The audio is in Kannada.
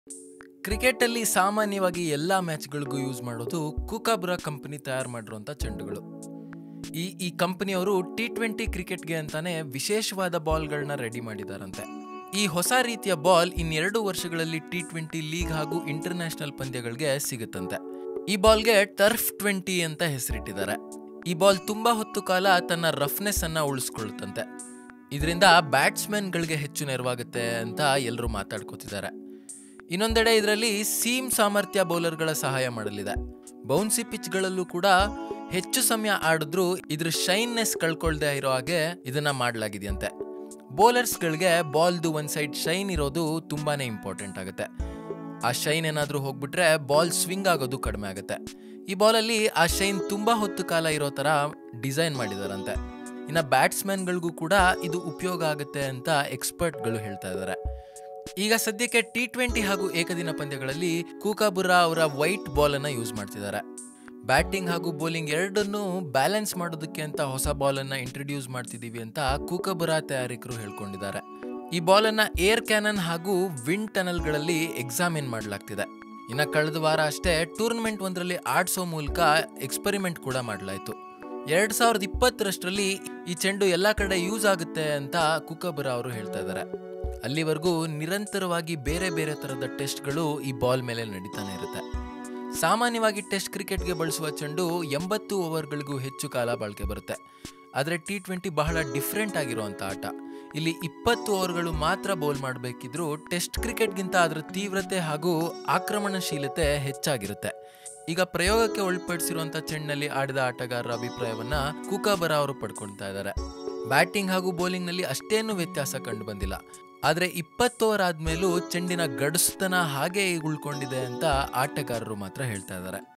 ಕ್ರಿಕೆಟಲ್ಲಿ ಸಾಮಾನ್ಯವಾಗಿ ಎಲ್ಲ ಮ್ಯಾಚ್ಗಳಿಗೂ ಯೂಸ್ ಮಾಡೋದು ಕುಕಾಬ್ರಾ ಕಂಪನಿ ತಯಾರು ಮಾಡಿರುವಂಥ ಚೆಂಡುಗಳು ಈ ಈ ಕಂಪನಿಯವರು ಟಿ ಟ್ವೆಂಟಿ ಕ್ರಿಕೆಟ್ಗೆ ಅಂತಾನೆ ವಿಶೇಷವಾದ ಬಾಲ್ಗಳನ್ನ ರೆಡಿ ಮಾಡಿದಾರಂತೆ ಈ ಹೊಸ ರೀತಿಯ ಬಾಲ್ ಇನ್ನೆರಡು ವರ್ಷಗಳಲ್ಲಿ ಟಿ ಟ್ವೆಂಟಿ ಲೀಗ್ ಹಾಗೂ ಇಂಟರ್ನ್ಯಾಷನಲ್ ಪಂದ್ಯಗಳಿಗೆ ಸಿಗುತ್ತಂತೆ ಈ ಬಾಲ್ಗೆ ಟರ್ಫ್ ಟ್ವೆಂಟಿ ಅಂತ ಹೆಸರಿಟ್ಟಿದ್ದಾರೆ ಈ ಬಾಲ್ ತುಂಬಾ ಹೊತ್ತು ಕಾಲ ತನ್ನ ರಫ್ನೆಸ್ ಅನ್ನ ಉಳಿಸ್ಕೊಳ್ಳುತ್ತಂತೆ ಇದರಿಂದ ಬ್ಯಾಟ್ಸ್ಮನ್ಗಳಿಗೆ ಹೆಚ್ಚು ನೆರವಾಗುತ್ತೆ ಅಂತ ಎಲ್ಲರೂ ಮಾತಾಡ್ಕೋತಿದ್ದಾರೆ ಇನ್ನೊಂದೆಡೆ ಇದರಲ್ಲಿ ಸೀಮ್ ಸಾಮರ್ಥ್ಯ ಬೌಲರ್ಗಳ ಸಹಾಯ ಮಾಡಲಿದೆ ಬೌನ್ಸಿ ಪಿಚ್ಗಳಲ್ಲೂ ಕೂಡ ಹೆಚ್ಚು ಸಮಯ ಆಡಿದ್ರೂ ಇದ್ರ ಶೈನ್ನೆಸ್ ಕಳ್ಕೊಳ್ದೆ ಇರೋ ಹಾಗೆ ಇದನ್ನ ಮಾಡಲಾಗಿದೆಯಂತೆ ಬೌಲರ್ಸ್ಗಳಿಗೆ ಬಾಲ್ದು ಒಂದ್ ಸೈಡ್ ಶೈನ್ ಇರೋದು ತುಂಬಾನೇ ಇಂಪಾರ್ಟೆಂಟ್ ಆಗುತ್ತೆ ಆ ಶೈನ್ ಏನಾದರೂ ಹೋಗ್ಬಿಟ್ರೆ ಬಾಲ್ ಸ್ವಿಂಗ್ ಆಗೋದು ಕಡಿಮೆ ಆಗುತ್ತೆ ಈ ಬಾಲಲ್ಲಿ ಆ ಶೈನ್ ತುಂಬಾ ಹೊತ್ತು ಕಾಲ ಇರೋ ತರ ಡಿಸೈನ್ ಮಾಡಿದಾರಂತೆ ಇನ್ನು ಬ್ಯಾಟ್ಸ್ಮನ್ಗಳಿಗೂ ಕೂಡ ಇದು ಉಪಯೋಗ ಆಗುತ್ತೆ ಅಂತ ಎಕ್ಸ್ಪರ್ಟ್ಗಳು ಹೇಳ್ತಾ ಇದ್ದಾರೆ ಈಗ ಸದ್ಯಕ್ಕೆ ಟಿ ಟ್ವೆಂಟಿ ಹಾಗೂ ಏಕದಿನ ಪಂದ್ಯಗಳಲ್ಲಿ ಕೂಕಾಬುರಾ ಅವರ ವೈಟ್ ಬಾಲ್ ಅನ್ನ ಯೂಸ್ ಮಾಡ್ತಿದ್ದಾರೆ ಬ್ಯಾಟಿಂಗ್ ಹಾಗೂ ಬೌಲಿಂಗ್ ಎರಡನ್ನೂ ಬ್ಯಾಲೆನ್ಸ್ ಮಾಡೋದಕ್ಕೆ ಅಂತ ಹೊಸ ಬಾಲ್ ಅನ್ನ ಇಂಟ್ರೊಡ್ಯೂಸ್ ಮಾಡ್ತಿದೀವಿ ಅಂತ ಕೂಕಾಬುರಾ ತಯಾರಕರು ಹೇಳ್ಕೊಂಡಿದ್ದಾರೆ ಈ ಬಾಲ್ ಅನ್ನ ಏರ್ ಕ್ಯಾನನ್ ಹಾಗೂ ವಿಂಡ್ ಟನಲ್ಗಳಲ್ಲಿ ಎಕ್ಸಾಮಿನ್ ಮಾಡಲಾಗ್ತಿದೆ ಇನ್ನ ಕಳೆದ ವಾರ ಅಷ್ಟೇ ಟೂರ್ನಮೆಂಟ್ ಒಂದರಲ್ಲಿ ಆಡ್ಸೋ ಮೂಲಕ ಎಕ್ಸ್ಪೆರಿಮೆಂಟ್ ಕೂಡ ಮಾಡಲಾಯಿತು ಎರಡ್ ಸಾವಿರದ ಇಪ್ಪತ್ತರಷ್ಟರಲ್ಲಿ ಈ ಚೆಂಡು ಎಲ್ಲ ಕಡೆ ಯೂಸ್ ಆಗುತ್ತೆ ಅಂತ ಕುಕಬುರಾ ಅವರು ಹೇಳ್ತಾ ಇದ್ದಾರೆ ಅಲ್ಲಿವರೆಗೂ ನಿರಂತರವಾಗಿ ಬೇರೆ ಬೇರೆ ತರದ ಟೆಸ್ಟ್ಗಳು ಈ ಬಾಲ್ ಮೇಲೆ ನಡೀತಾನೆ ಇರುತ್ತೆ ಸಾಮಾನ್ಯವಾಗಿ ಟೆಸ್ಟ್ ಕ್ರಿಕೆಟ್ಗೆ ಬಳಸುವ ಚೆಂಡು ಎಂಬತ್ತು ಓವರ್ಗಳಿಗೂ ಹೆಚ್ಚು ಕಾಲ ಬಾಳ್ಕೆ ಬರುತ್ತೆ ಆದರೆ ಟಿ ಟ್ವೆಂಟಿ ಬಹಳ ಡಿಫ್ರೆಂಟ್ ಆಗಿರುವಂಥ ಆಟ ಇಲ್ಲಿ ಇಪ್ಪತ್ತು ಓವರ್ಗಳು ಮಾತ್ರ ಬೌಲ್ ಮಾಡಬೇಕಿದ್ರೂ ಟೆಸ್ಟ್ ಕ್ರಿಕೆಟ್ಗಿಂತ ಅದರ ತೀವ್ರತೆ ಹಾಗೂ ಆಕ್ರಮಣಶೀಲತೆ ಹೆಚ್ಚಾಗಿರುತ್ತೆ ಈಗ ಪ್ರಯೋಗಕ್ಕೆ ಒಳಪಡಿಸಿರುವಂಥ ಚೆಂಡಿನಲ್ಲಿ ಆಡಿದ ಆಟಗಾರರ ಅಭಿಪ್ರಾಯವನ್ನ ಕೂಕಾಬರ ಅವರು ಪಡ್ಕೊಳ್ತಾ ಇದ್ದಾರೆ ಬ್ಯಾಟಿಂಗ್ ಹಾಗೂ ಬೌಲಿಂಗ್ನಲ್ಲಿ ಅಷ್ಟೇನು ವ್ಯತ್ಯಾಸ ಕಂಡು ಬಂದಿಲ್ಲ ಆದರೆ ಇಪ್ಪತ್ತು ಓವರ್ ಆದ್ಮೇಲೂ ಚೆಂಡಿನ ಗಡಸುತನ ಹಾಗೆ ಉಳ್ಕೊಂಡಿದೆ ಅಂತ ಆಟಗಾರರು ಮಾತ್ರ ಹೇಳ್ತಾ ಇದ್ದಾರೆ